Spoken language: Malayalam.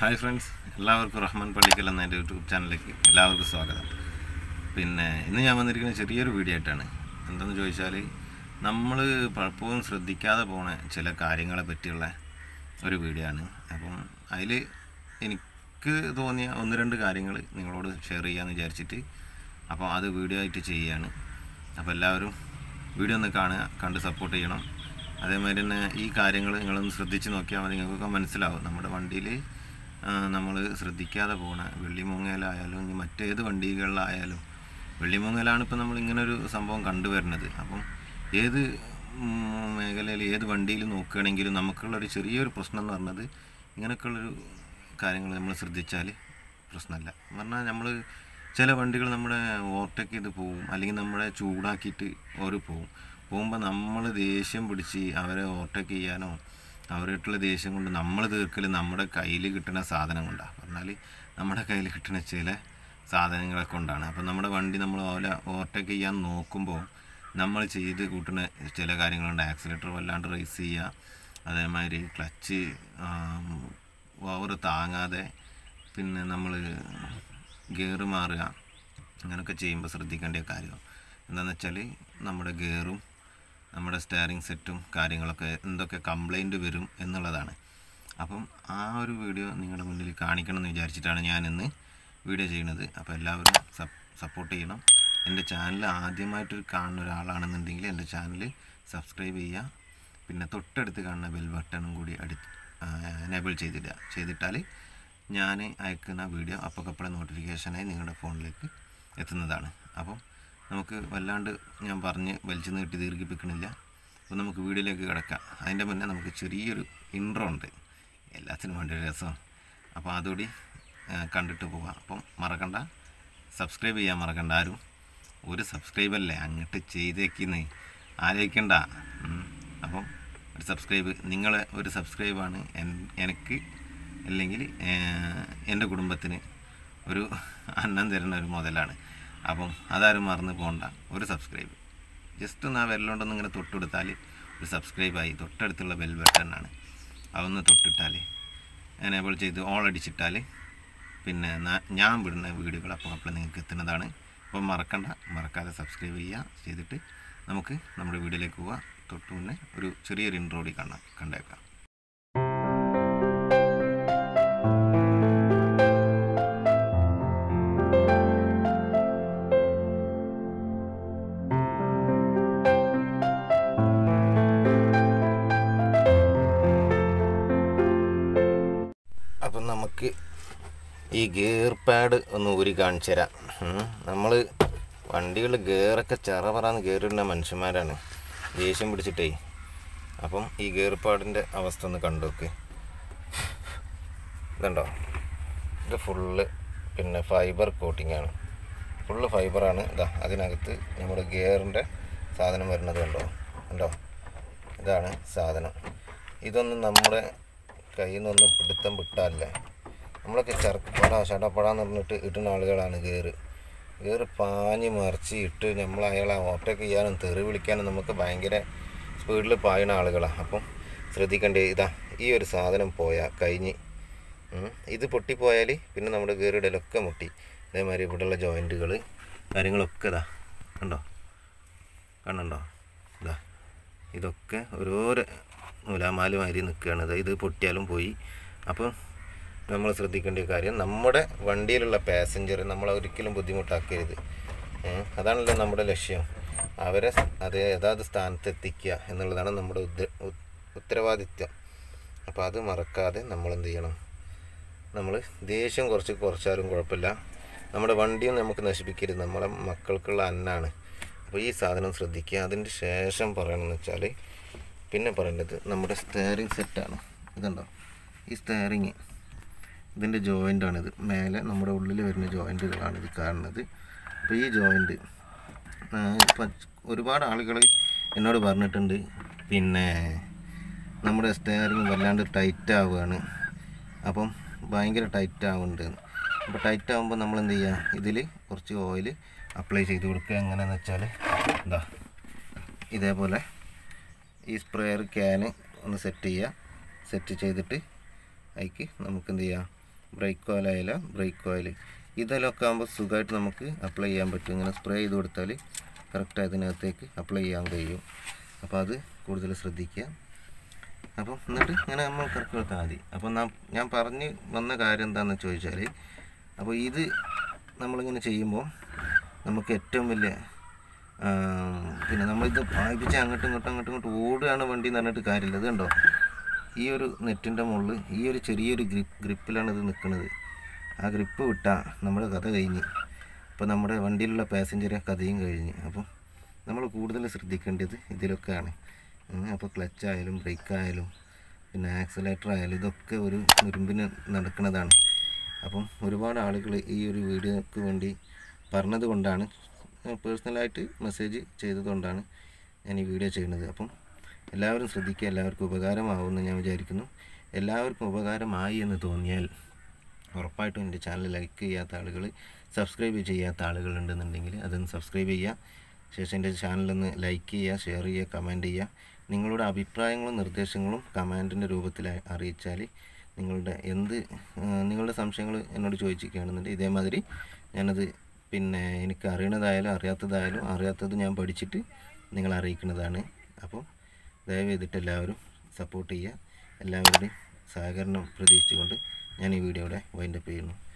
ഹായ് ഫ്രണ്ട്സ് എല്ലാവർക്കും റഹ്മാൻ പള്ളിക്കൽ എന്ന എൻ്റെ യൂട്യൂബ് ചാനലിലേക്ക് എല്ലാവർക്കും സ്വാഗതം പിന്നെ ഇന്ന് ഞാൻ വന്നിരിക്കുന്ന ചെറിയൊരു വീഡിയോ ആയിട്ടാണ് എന്തെന്ന് ചോദിച്ചാൽ നമ്മൾ പലപ്പോഴും ശ്രദ്ധിക്കാതെ പോണ ചില കാര്യങ്ങളെ പറ്റിയുള്ള ഒരു വീഡിയോ ആണ് അപ്പം അതിൽ എനിക്ക് തോന്നിയ ഒന്ന് രണ്ട് കാര്യങ്ങൾ നിങ്ങളോട് ഷെയർ ചെയ്യാമെന്ന് വിചാരിച്ചിട്ട് അപ്പോൾ അത് വീഡിയോ ആയിട്ട് ചെയ്യുകയാണ് അപ്പോൾ എല്ലാവരും വീഡിയോ ഒന്ന് കാണുക കണ്ട് സപ്പോർട്ട് ചെയ്യണം അതേമാതിരി തന്നെ ഈ കാര്യങ്ങൾ നിങ്ങളൊന്ന് ശ്രദ്ധിച്ച് നോക്കിയാൽ മതി നിങ്ങൾക്കൊക്കെ മനസ്സിലാവും നമ്മുടെ വണ്ടിയിൽ നമ്മൾ ശ്രദ്ധിക്കാതെ പോണ വെള്ളിമുങ്ങലായാലും ഇനി മറ്റേത് വണ്ടികളിലായാലും വെള്ളിമുങ്ങലാണ് ഇപ്പോൾ നമ്മൾ ഇങ്ങനെ ഒരു സംഭവം കണ്ടുവരുന്നത് അപ്പം ഏത് ഉം, മേഖലയിൽ ഏത് വണ്ടിയിൽ നോക്കുകയാണെങ്കിലും നമുക്കുള്ളൊരു ചെറിയൊരു പ്രശ്നം എന്ന് പറഞ്ഞത് ഇങ്ങനെയൊക്കെയുള്ളൊരു കാര്യങ്ങൾ നമ്മൾ ശ്രദ്ധിച്ചാൽ പ്രശ്നമല്ല എന്ന് പറഞ്ഞാൽ നമ്മൾ ചില വണ്ടികൾ നമ്മുടെ ഓവർടേക്ക് ചെയ്ത് പോവും അല്ലെങ്കിൽ നമ്മളെ ചൂടാക്കിയിട്ട് ഓര് പോവും പോകുമ്പോൾ നമ്മൾ ദേഷ്യം പിടിച്ച് അവരെ ഓവർടേക്ക് ചെയ്യാനോ അവരായിട്ടുള്ള ദേഷ്യം കൊണ്ട് നമ്മൾ തീർക്കൽ നമ്മുടെ കയ്യിൽ കിട്ടുന്ന സാധനം കൊണ്ടാണ് പറഞ്ഞാൽ നമ്മുടെ കയ്യിൽ കിട്ടുന്ന ചില സാധനങ്ങളെ കൊണ്ടാണ് അപ്പം നമ്മുടെ വണ്ടി നമ്മൾ ഓല ഓവർടേക്ക് ചെയ്യാൻ നോക്കുമ്പോൾ നമ്മൾ ചെയ്ത് കൂട്ടുന്ന ചില കാര്യങ്ങളുണ്ട് ആക്സിലേറ്റർ വല്ലാണ്ട് റേസ് ചെയ്യുക അതേമാതിരി ക്ലച്ച് ഓവർ താങ്ങാതെ പിന്നെ നമ്മൾ ഗിയർ മാറുക അങ്ങനെയൊക്കെ ചെയ്യുമ്പോൾ ശ്രദ്ധിക്കേണ്ട കാര്യം എന്താണെന്ന് വെച്ചാൽ നമ്മുടെ ഗിയറും നമ്മുടെ സ്റ്റിയറിംഗ് സെറ്റും കാര്യങ്ങളൊക്കെ എന്തൊക്കെ കംപ്ലൈൻറ്റ് വരും എന്നുള്ളതാണ് അപ്പം ആ ഒരു വീഡിയോ നിങ്ങളുടെ മുന്നിൽ കാണിക്കണം എന്ന് വിചാരിച്ചിട്ടാണ് ഞാൻ ഇന്ന് വീഡിയോ ചെയ്യുന്നത് അപ്പോൾ എല്ലാവരും സപ്പോർട്ട് ചെയ്യണം എൻ്റെ ചാനൽ ആദ്യമായിട്ട് കാണുന്ന ഒരാളാണെന്നുണ്ടെങ്കിൽ എൻ്റെ ചാനൽ സബ്സ്ക്രൈബ് ചെയ്യുക പിന്നെ തൊട്ടടുത്ത് കാണുന്ന ബെൽ ബട്ടണും കൂടി അടി എനേബിൾ ചെയ്തിടുക ചെയ്തിട്ടാൽ ഞാൻ അയക്കുന്ന വീഡിയോ അപ്പോഴപ്പോഴെ നോട്ടിഫിക്കേഷനായി നിങ്ങളുടെ ഫോണിലേക്ക് എത്തുന്നതാണ് അപ്പം നമുക്ക് വല്ലാണ്ട് ഞാൻ പറഞ്ഞ് വലിച്ചു നീട്ടി ദീർഘിപ്പിക്കണില്ല അപ്പോൾ നമുക്ക് വീഡിയോയിലേക്ക് കിടക്കാം അതിൻ്റെ മുന്നേ നമുക്ക് ചെറിയൊരു ഇൻട്രോ ഉണ്ട് എല്ലാത്തിനും വേണ്ടി ഒരു രസം അപ്പോൾ അതുകൂടി ആ, കണ്ടിട്ട് പോവാം അപ്പം മറക്കണ്ട സബ്സ്ക്രൈബ് ചെയ്യാൻ മറക്കണ്ട ആരും ഒരു സബ്സ്ക്രൈബ് അല്ലേ അങ്ങോട്ട് ചെയ്തേക്കുന്നേ ആലോചിക്കണ്ട ഉം. അപ്പം ഒരു സബ്സ്ക്രൈബ് നിങ്ങളെ ഒരു സബ്സ്ക്രൈബാണ് എൻ- എനിക്ക് അല്ലെങ്കിൽ ഏഹ്, എൻ്റെ കുടുംബത്തിന് ഒരു അന്നം തരുന്ന ഒരു മുതലാണ് അപ്പം അതാരും മറന്നു പോകണ്ട ഒരു സബ്സ്ക്രൈബ് ജസ്റ്റ് ഒന്ന് ആ വിരലുകൊണ്ടൊന്ന് ഇങ്ങനെ തൊട്ടെടുത്താൽ ഒരു സബ്സ്ക്രൈബായി തൊട്ടടുത്തുള്ള ബെൽ ബട്ടണാണ് അതൊന്ന് തൊട്ടിട്ടാൽ എനേബിൾ ചെയ്ത് ഓൾ അടിച്ചിട്ടാൽ പിന്നെ ന- ഞാൻ വിടുന്ന വീഡിയോകൾ അപ്പോൾ അപ്പോൾ നിങ്ങൾക്ക് എത്തുന്നതാണ് അപ്പം മറക്കണ്ട മറക്കാതെ സബ്സ്ക്രൈബ് ചെയ്യുക ചെയ്തിട്ട് നമുക്ക് നമ്മുടെ വീഡിയോയിലേക്ക് പോവാം തൊട്ട് മുന്നേ ഒരു ചെറിയൊരു ഇൻട്രോഡി കാണാം കണ്ടേക്കാം അപ്പം നമുക്ക് ഈ ഗിയർ പാഡ് ഒന്ന് ഊരി കാണിച്ചു തരാം നമ്മൾ വണ്ടികൾ ഗിയറൊക്കെ ചെറപറാന്ന് കയറിയിടുന്ന മനുഷ്യന്മാരാണ് ദേഷ്യം പിടിച്ചിട്ടേ അപ്പം ഈ ഗിയർ പാഡിൻ്റെ അവസ്ഥ ഒന്ന് കണ്ടു നോക്ക് ഇതുണ്ടോ ഇത് ഫുള്ള് പിന്നെ ഫൈബർ കോട്ടിംഗ് ആണ് ഫുള്ള് ഫൈബറാണ് ഇതാ അതിനകത്ത് നമ്മുടെ ഗിയറിൻ്റെ സാധനം വരുന്നത് കണ്ടോ കണ്ടോ ഇതാണ് സാധനം ഇതൊന്നും നമ്മുടെ കയ്യിൽ നിന്നൊന്ന് പിടുത്തം വിട്ടാലേ നമ്മളൊക്കെ ചെറുപ്പടാ ചടപ്പടാന്ന് പറഞ്ഞിട്ട് ഇട്ടുന്ന ആളുകളാണ് ഗേറ് ഗേറ് പാഞ്ഞ് മറിച്ച് ഇട്ട് നമ്മൾ അയാളെ ഓവർടേക്ക് ചെയ്യാനും തെറി വിളിക്കാനും നമുക്ക് ഭയങ്കര സ്പീഡിൽ പായുന്ന ആളുകളാണ് അപ്പം ശ്രദ്ധിക്കേണ്ടത് ഇതാ ഈ ഒരു സാധനം പോയാൽ കഴിഞ്ഞ് ഉം. ഇത് പൊട്ടിപ്പോയാൽ പിന്നെ നമ്മുടെ ഗേറിടലൊക്കെ മുട്ടി അതേമാതിരി ഇവിടെയുള്ള ജോയിൻറ്റുകൾ കാര്യങ്ങളൊക്കെ ഇതാ കണ്ടോ കണ്ടുണ്ടോ ഇതാ ഇതൊക്കെ ഓരോരോ നൂലാമാല് മാതിരി നിൽക്കുകയാണ് ഇത് ഇത് പൊട്ടിയാലും പോയി അപ്പം നമ്മൾ ശ്രദ്ധിക്കേണ്ട കാര്യം നമ്മുടെ വണ്ടിയിലുള്ള പാസഞ്ചർ നമ്മൾ ഒരിക്കലും ബുദ്ധിമുട്ടാക്കരുത് ഏ, അതാണല്ലോ നമ്മുടെ ലക്ഷ്യം അവരെ അത് യഥാത് സ്ഥാനത്ത് എത്തിക്കുക എന്നുള്ളതാണ് നമ്മുടെ ഉദ്ദ ഉ- ഉത്തരവാദിത്വം അപ്പോൾ അത് മറക്കാതെ നമ്മൾ എന്ത് ചെയ്യണം നമ്മൾ ദേഷ്യം കുറച്ച് കുറച്ചാലും കുഴപ്പമില്ല നമ്മുടെ വണ്ടിയും നമുക്ക് നശിപ്പിക്കരുത് നമ്മളെ മക്കൾക്കുള്ള അന്നാണ് അപ്പോൾ ഈ സാധനം ശ്രദ്ധിക്കുക അതിൻ്റെ ശേഷം പറയണമെന്ന് വെച്ചാൽ പിന്നെ പറയേണ്ടത് നമ്മുടെ സ്റ്റെയറിങ് സെറ്റാണ് ഇതുണ്ടോ ഈ സ്റ്റെയറിങ് ഇതിൻ്റെ ജോയിൻ്റാണിത് മേലെ നമ്മുടെ ഉള്ളിൽ വരുന്ന ജോയിൻറ്റുകളാണ് ഇത് കാണുന്നത് അപ്പോൾ ഈ ജോയിൻറ്റ് ഇപ്പം ഒരുപാട് ആളുകൾ എന്നോട് പറഞ്ഞിട്ടുണ്ട് പിന്നെ നമ്മുടെ സ്റ്റെയറിങ് വല്ലാണ്ട് ടൈറ്റ് ആവുകയാണ് അപ്പം ഭയങ്കര ടൈറ്റ് ആവുന്നുണ്ട് അപ്പോൾ ടൈറ്റ് ആകുമ്പോൾ നമ്മൾ എന്ത് ചെയ്യുക ഇതിൽ കുറച്ച് ഓയിൽ അപ്ലൈ ചെയ്ത് കൊടുക്കുക എങ്ങനെയാണെന്ന് വെച്ചാൽ എന്താ ഇതേപോലെ ഈ സ്പ്രെയർ ക്യാന് ഒന്ന് സെറ്റ് ചെയ്യുക സെറ്റ് ചെയ്തിട്ട് അതിക്ക് നമുക്ക് എന്ത് ചെയ്യാം ബ്രേക്ക് ഓയിലായാലും ബ്രേക്ക് ഓയിൽ ഇതിലൊക്കെ ആകുമ്പോൾ സുഖമായിട്ട് നമുക്ക് അപ്ലൈ ചെയ്യാൻ പറ്റും ഇങ്ങനെ സ്പ്രേ ചെയ്ത് കൊടുത്താൽ കറക്റ്റ് അതിനകത്തേക്ക് അപ്ലൈ ചെയ്യാൻ കഴിയും അപ്പോൾ അത് കൂടുതൽ ശ്രദ്ധിക്കുക അപ്പം എന്നിട്ട് ഇങ്ങനെ നമ്മൾ കറക്കി വെക്കാൻ മതി അപ്പം നാം ഞാൻ പറഞ്ഞ് വന്ന കാര്യം എന്താണെന്ന് ചോദിച്ചാൽ അപ്പോൾ ഇത് നമ്മളിങ്ങനെ ചെയ്യുമ്പോൾ നമുക്ക് ഏറ്റവും വലിയ ആ, പിന്നെ നമ്മളിത് പായിപ്പിച്ച് അങ്ങോട്ടും ഇങ്ങോട്ടും അങ്ങോട്ടും ഇങ്ങോട്ടും ഓടുകയാണ് വണ്ടി എന്ന് പറഞ്ഞിട്ട് കാര്യമില്ല ഇത് കണ്ടോ ഈ ഒരു നെറ്റിൻ്റെ മുകളിൽ ഈ ഒരു ചെറിയൊരു ഗ്രിപ്പ് ഗ്രിപ്പിലാണ് ഇത് നിൽക്കുന്നത് ആ ഗ്രിപ്പ് വിട്ടാൽ നമ്മുടെ കഥ കഴിഞ്ഞ് അപ്പോൾ നമ്മുടെ വണ്ടിയിലുള്ള പാസഞ്ചറെ കഥയും കഴിഞ്ഞ് അപ്പം നമ്മൾ കൂടുതൽ ശ്രദ്ധിക്കേണ്ടത് ഇതിലൊക്കെയാണ് ഉം, അപ്പോൾ ക്ലച്ച് ആയാലും ബ്രേക്ക് ആയാലും പിന്നെ ആക്സിലേറ്റർ ആയാലും ഇതൊക്കെ ഒരു ഇരുമ്പിന് നടക്കുന്നതാണ് അപ്പം ഒരുപാട് ആളുകൾ ഈ ഒരു വീഡിയോക്ക് വേണ്ടി പറഞ്ഞത് കൊണ്ടാണ് പേഴ്സണലായിട്ട് മെസ്സേജ് ചെയ്തതുകൊണ്ടാണ് ഞാൻ ഈ വീഡിയോ ചെയ്യുന്നത് അപ്പം എല്ലാവരും ശ്രദ്ധിക്കുക എല്ലാവർക്കും ഉപകാരമാവുമെന്ന് ഞാൻ വിചാരിക്കുന്നു എല്ലാവർക്കും ഉപകാരമായി എന്ന് തോന്നിയാൽ ഉറപ്പായിട്ടും എൻ്റെ ചാനൽ ലൈക്ക് ചെയ്യാത്ത ആളുകൾ സബ്സ്ക്രൈബ് ചെയ്യാത്ത ആളുകൾ ഉണ്ടെന്നുണ്ടെങ്കിൽ അതൊന്ന് സബ്സ്ക്രൈബ് ചെയ്യുക ശേഷം എൻ്റെ ചാനലൊന്ന് ലൈക്ക് ചെയ്യുക ഷെയർ ചെയ്യുക കമൻറ്റ് ചെയ്യുക നിങ്ങളുടെ അഭിപ്രായങ്ങളും നിർദ്ദേശങ്ങളും കമൻറ്റിൻ്റെ രൂപത്തിൽ അ- അറിയിച്ചാൽ നിങ്ങളുടെ എന്ത് ആ, നിങ്ങളുടെ സംശയങ്ങൾ എന്നോട് ചോദിച്ചിരിക്കുകയാണെന്നുണ്ടെങ്കിൽ ഇതേമാതിരി ഞാനത് പിന്നെ എനിക്ക് അറിയണതായാലും അറിയാത്തതായാലും അറിയാത്തത് ഞാൻ പഠിച്ചിട്ട് നിങ്ങളെ അറിയിക്കുന്നതാണ് അപ്പം ദയവ് ചെയ്തിട്ട് എല്ലാവരും സപ്പോർട്ട് ചെയ്യുക എല്ലാവരുടെയും സഹകരണം പ്രതീക്ഷിച്ചുകൊണ്ട് ഞാൻ ഈ വീഡിയോ ഇവിടെ വൈൻഡപ്പ് ചെയ്യുന്നു